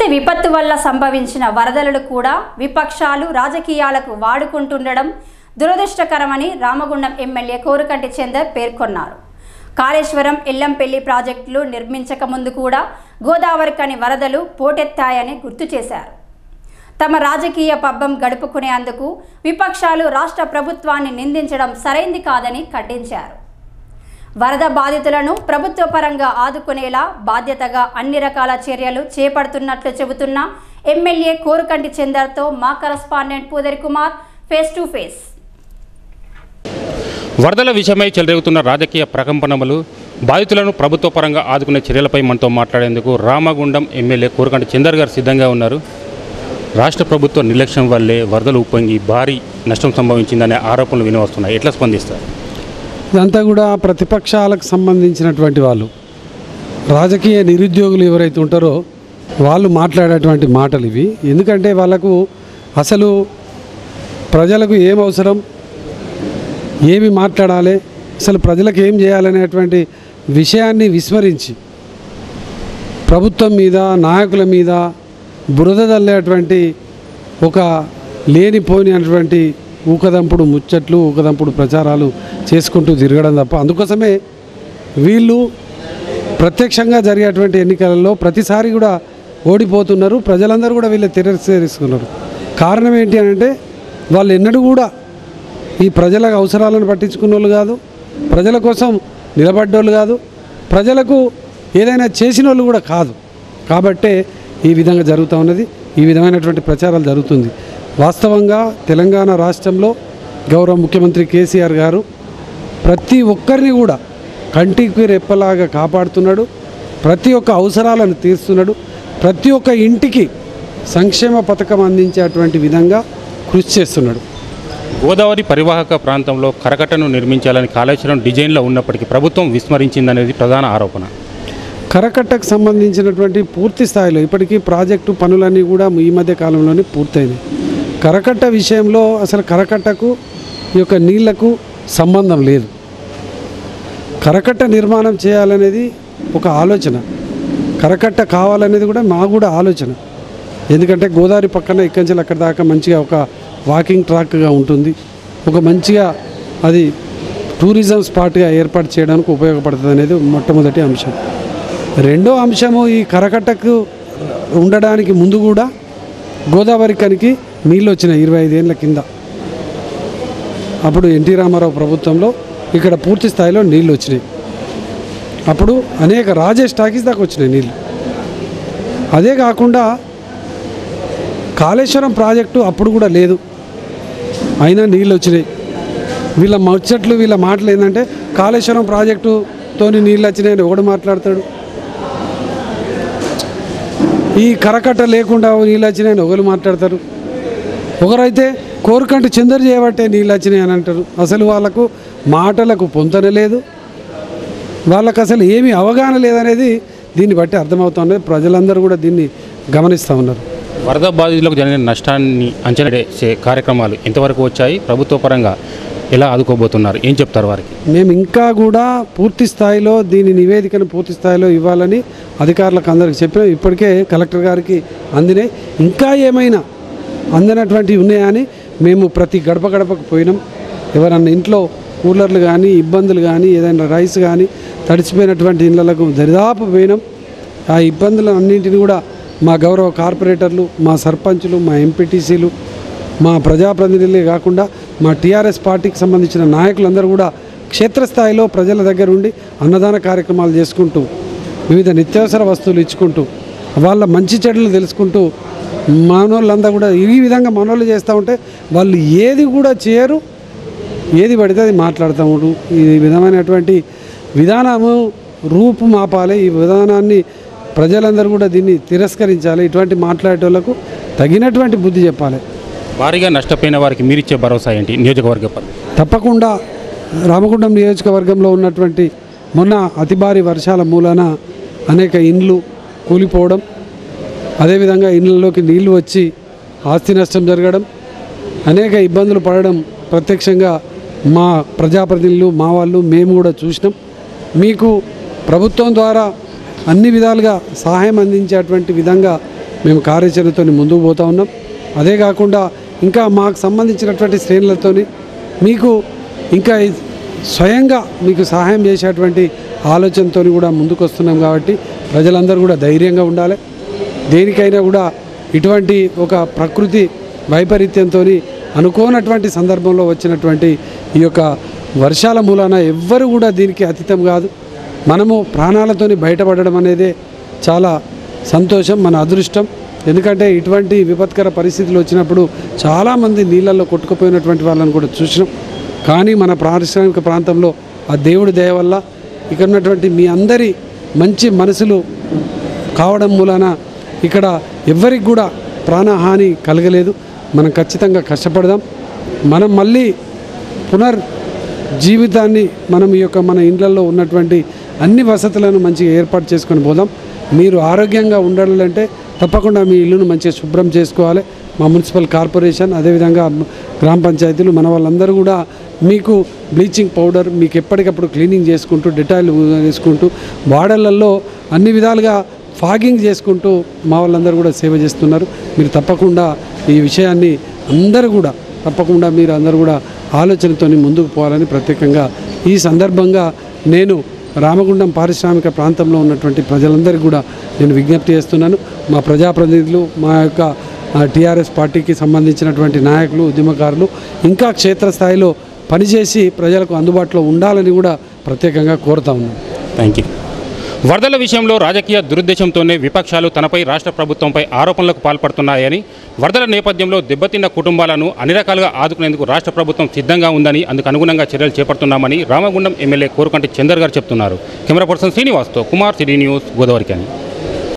విపత్తు వల్ల సంభవించిన వరదలను కూడా విపక్షాలు రాజకీయాలకు వాడుకుంటుండడం దురదృష్టకరమని రామగుండం ఎమ్మెల్యే కోరుకంటి చందర్ పేర్కొన్నారు కాళేశ్వరం ఎల్లంపల్లి ప్రాజెక్టులు నిర్మించక ముందు కూడా గోదావరికని వరదలు పోటెత్తాయని గుర్తు చేశారు తమ రాజకీయ పబ్బం గడుపుకునేందుకు విపక్షాలు రాష్ట్ర ప్రభుత్వాన్ని నిందించడం సరైంది కాదని ఖండించారు వరద బాధితులను ప్రభుత్వ పరంగా ఆదుకునేలా బాధ్యతగా అన్ని రకాల చర్యలు చేపడుతున్నట్లు చెబుతున్న ఎమ్మెల్యే కోరుకంటి చందర్తో మా correspondent Pudari Kumar face to face వరదల విషయమై చెలరేగుతున్న రాజకీయ ప్రకంపనలు బాధితులను ప్రభుత్వ పరంగా ఆదుకునే చర్యలపై మనతో మాట్లాడేందుకు రామగుండం ఎమ్మెల్యే కోరకంటి చందర్ గారు సిద్ధంగా ఉన్నారు రాష్ట్ర ప్రభుత్వ నిర్లక్ష్యం వల్లే వరదలు ఉప్పొంగి భారీ నష్టం సంభవించిందనే ఆరోపణలు వినవస్తున్నాయి ఎట్లా స్పందిస్తారు ఇదంతా కూడా ప్రతిపక్షాలకు సంబంధించినటువంటి వాళ్ళు రాజకీయ నిరుద్యోగులు ఎవరైతే ఉంటారో వాళ్ళు మాట్లాడేటువంటి మాటలు ఇవి ఎందుకంటే వాళ్ళకు అసలు ప్రజలకు ఏం అవసరం ఏమి మాట్లాడాలి అసలు ప్రజలకు ఏం చేయాలనేటువంటి విషయాన్ని విస్మరించి ప్రభుత్వం మీద నాయకుల మీద బురద తల్లేటువంటి ఒక లేనిపోని అటువంటి ఊకదంపుడు ముచ్చట్లు ఊకదంపుడు ప్రచారాలు చేసుకుంటూ తిరగడం తప్ప అందుకోసమే వీళ్ళు ప్రత్యక్షంగా జరిగేటువంటి ఎన్నికలలో ప్రతిసారి కూడా ఓడిపోతున్నారు ప్రజలందరూ కూడా వీళ్ళు తిరస్కరిస్తున్నారు కారణం ఏంటి అని అంటే వాళ్ళు ఎన్నడూ కూడా ఈ ప్రజల అవసరాలను పట్టించుకున్న వాళ్ళు కాదు ప్రజల కోసం నిలబడ్డోళ్ళు కాదు ప్రజలకు ఏదైనా చేసిన వాళ్ళు కూడా కాదు కాబట్టే ఈ విధంగా జరుగుతూ ఉన్నది ఈ విధమైనటువంటి ప్రచారాలు జరుగుతుంది వాస్తవంగా తెలంగాణ రాష్ట్రంలో గౌరవ ముఖ్యమంత్రి కేసీఆర్ గారు ప్రతి ఒక్కరిని కూడా కంటికి రెప్పలాగా కాపాడుతున్నాడు ప్రతి ఒక్క అవసరాలను తీరుస్తున్నాడు ప్రతి ఒక్క ఇంటికి సంక్షేమ పథకం అందించేటువంటి విధంగా కృషి చేస్తున్నాడు గోదావరి పరివాహక ప్రాంతంలో కరకట్టను నిర్మించాలని కాళేశ్వరం డిజైన్లో ఉన్నప్పటికీ ప్రభుత్వం విస్మరించిందనేది ప్రధాన ఆరోపణ కరకట్టకు సంబంధించినటువంటి పూర్తి స్థాయిలో ఇప్పటికీ ప్రాజెక్టు పనులన్నీ కూడా ఈ మధ్య కాలంలోనే పూర్తయినాయి కరకట్ట విషయంలో అసలు కరకట్టకు ఈ యొక్క నీళ్లకు సంబంధం లేదు కరకట్ట నిర్మాణం చేయాలనేది ఒక ఆలోచన కరకట్ట కావాలనేది కూడా మా కూడా ఆలోచన ఎందుకంటే గోదావరి పక్కన ఇక్కడి నుంచి అక్కడి దాకా మంచిగా ఒక వాకింగ్ ట్రాక్గా ఉంటుంది ఒక మంచిగా అది టూరిజం స్పాట్గా ఏర్పాటు చేయడానికి ఉపయోగపడుతుంది అనేది మొట్టమొదటి అంశం రెండో అంశము ఈ కరకట్టకు ఉండడానికి ముందు కూడా గోదావరి కనికి నీళ్ళు వచ్చినాయి ఇరవై ఐదేళ్ళ కింద అప్పుడు ఎన్టీ రామారావు ప్రభుత్వంలో ఇక్కడ పూర్తి స్థాయిలో నీళ్ళు వచ్చినాయి అప్పుడు అనేక రాజేష్ టాకీస్ దాకా వచ్చినాయి నీళ్ళు అదే కాకుండా కాళేశ్వరం ప్రాజెక్టు అప్పుడు కూడా లేదు అయినా నీళ్ళు వచ్చినాయి వీళ్ళ ముచ్చట్లు వీళ్ళ మాటలు ఏంటంటే కాళేశ్వరం ప్రాజెక్టుతోని నీళ్ళు వచ్చినాయని ఒకడు మాట్లాడతాడు ఈ కరకట్ట లేకుండా నీళ్ళు వచ్చినాయని ఒకరు మాట్లాడతారు ఒకరైతే కోరికంటే చిందరు చేయబట్టే నీళ్ళు వచ్చినాయి అని అంటారు అసలు వాళ్ళకు మాటలకు పొంతన లేదు వాళ్ళకు అసలు ఏమీ అవగాహన లేదనేది దీన్ని బట్టి అర్థమవుతుంది ప్రజలందరూ కూడా దీన్ని గమనిస్తూ ఉన్నారు వరద బాధితులకు జరిగిన నష్టాన్ని అంచనా వేసే కార్యక్రమాలు ఎంతవరకు వచ్చాయి ప్రభుత్వ పరంగా ఎలా ఆదుకోబోతున్నారు ఏం చెప్తారు వారికి మేము ఇంకా కూడా పూర్తి స్థాయిలో దీని నివేదికను పూర్తి స్థాయిలో ఇవ్వాలని అధికారులకు అందరికి చెప్పినాం ఇప్పటికే కలెక్టర్ గారికి అందినాయి ఇంకా ఏమైనా అందినటువంటివి ఉన్నాయని మేము ప్రతి గడప గడపకు పోయినాం ఎవరన్నా ఇంట్లో కూలర్లు కానీ ఇబ్బందులు కానీ ఏదైనా రైస్ కానీ తడిచిపోయినటువంటి ఇళ్ళకు దరిదాపు పోయినాం ఆ ఇబ్బందులు అన్నింటిని కూడా మా గౌరవ కార్పొరేటర్లు మా సర్పంచులు మా ఎంపీటీసీలు మా ప్రజాప్రతినిధులే కాకుండా మా టీఆర్ఎస్ పార్టీకి సంబంధించిన నాయకులందరూ కూడా క్షేత్రస్థాయిలో ప్రజల దగ్గర ఉండి అన్నదాన కార్యక్రమాలు చేసుకుంటూ వివిధ నిత్యావసర వస్తువులు ఇచ్చుకుంటూ వాళ్ళ మంచి చెడులు తెలుసుకుంటూ మనోళ్ళంతా కూడా ఈ విధంగా మనోళ్ళు చేస్తూ ఉంటే వాళ్ళు ఏది కూడా చేయరు ఏది పడితే అది మాట్లాడుతూ ఉంటారు ఈ విధమైనటువంటి విధానము రూపు మాపాలి ఈ విధానాన్ని ప్రజలందరూ కూడా దీన్ని తిరస్కరించాలి ఇటువంటి మాట్లాడేటోళ్లకు తగినటువంటి బుద్ధి చెప్పాలి భారీగా నష్టపోయిన వారికి మీరిచ్చే భరోసా ఏంటి నియోజకవర్గ పరంగా తప్పకుండా రామగుండం నియోజకవర్గంలో ఉన్నటువంటి మొన్న అతి భారీ వర్షాల మూలాన అనేక ఇండ్లు కూలిపోవడం అదేవిధంగా ఇండ్లలోకి నీళ్లు వచ్చి ఆస్తి నష్టం జరగడం అనేక ఇబ్బందులు పడడం ప్రత్యక్షంగా మా ప్రజాప్రతినిధులు మా వాళ్ళు మేము కూడా చూసినాం మీకు ప్రభుత్వం ద్వారా అన్ని విధాలుగా సహాయం అందించేటువంటి విధంగా మేము కార్యాచరణతో ముందుకు పోతా ఉన్నాం అదే కాకుండా ఇంకా మాకు సంబంధించినటువంటి శ్రేణులతోని మీకు ఇంకా ఈ స్వయంగా మీకు సహాయం చేసేటువంటి ఆలోచనతో కూడా ముందుకు వస్తున్నాం కాబట్టి ప్రజలందరూ కూడా ధైర్యంగా ఉండాలి దేనికైనా కూడా ఇటువంటి ఒక ప్రకృతి వైపరీత్యంతో అనుకోనటువంటి సందర్భంలో వచ్చినటువంటి ఈ యొక్క వర్షాల మూలాన ఎవ్వరు కూడా దీనికి అతీతం కాదు మనము ప్రాణాలతోని బయటపడడం అనేదే చాలా సంతోషం మన అదృష్టం ఎందుకంటే ఇటువంటి విపత్కర పరిస్థితులు వచ్చినప్పుడు చాలామంది నీళ్ళల్లో కొట్టుకుపోయినటువంటి వాళ్ళని కూడా చూసినాం కానీ మన పారిశ్రామిక ప్రాంతంలో ఆ దేవుడి దయ వల్ల ఇక్కడ ఉన్నటువంటి మీ అందరి మంచి మనసులు కావడం మూలాన ఇక్కడ ఎవ్వరికి కూడా ప్రాణహాని కలగలేదు మనం ఖచ్చితంగా కష్టపడదాం మనం మళ్ళీ పునర్ జీవితాన్ని మనం ఈ యొక్క మన ఇండ్లలో ఉన్నటువంటి అన్ని వసతులను మంచిగా ఏర్పాటు చేసుకొని పోదాం మీరు ఆరోగ్యంగా ఉండాలంటే తప్పకుండా మీ ఇల్లును మంచిగా శుభ్రం చేసుకోవాలి మా మున్సిపల్ కార్పొరేషన్ అదేవిధంగా గ్రామ పంచాయతీలు మన వాళ్ళందరూ కూడా మీకు బ్లీచింగ్ పౌడర్ మీకు ఎప్పటికప్పుడు క్లీనింగ్ చేసుకుంటూ డెటాయిల్ వేసుకుంటూ వాడలలో అన్ని విధాలుగా ఫాగింగ్ చేసుకుంటూ మా వాళ్ళందరూ కూడా సేవ చేస్తున్నారు మీరు తప్పకుండా ఈ విషయాన్ని అందరూ కూడా తప్పకుండా మీరు అందరూ కూడా ఆలోచనతో ముందుకు పోవాలని ప్రత్యేకంగా ఈ సందర్భంగా నేను రామగుండం పారిశ్రామిక ప్రాంతంలో ఉన్నటువంటి ప్రజలందరికీ కూడా నేను విజ్ఞప్తి చేస్తున్నాను మా ప్రజాప్రతినిధులు మా యొక్క టీఆర్ఎస్ పార్టీకి సంబంధించినటువంటి నాయకులు ఉద్యమకారులు ఇంకా క్షేత్రస్థాయిలో పనిచేసి ప్రజలకు అందుబాటులో ఉండాలని కూడా ప్రత్యేకంగా కోరుతా ఉన్నాను థ్యాంక్ యూ వరదల విషయంలో రాజకీయ దురుద్దేశంతోనే విపక్షాలు తనపై రాష్ట్ర ప్రభుత్వంపై ఆరోపణలకు పాల్పడుతున్నాయని వరదల నేపథ్యంలో దెబ్బతిన్న కుటుంబాలను అన్ని రకాలుగా ఆదుకునేందుకు రాష్ట్ర ప్రభుత్వం సిద్ధంగా ఉందని అందుకు అనుగుణంగా చర్యలు చేపడుతున్నామని రామగుండం ఎమ్మెల్యే కోరుకంటి చందర్ గారు చెప్తున్నారు కెమెరా పర్సన్ శ్రీనివాస్తో Kumar city news Godavari can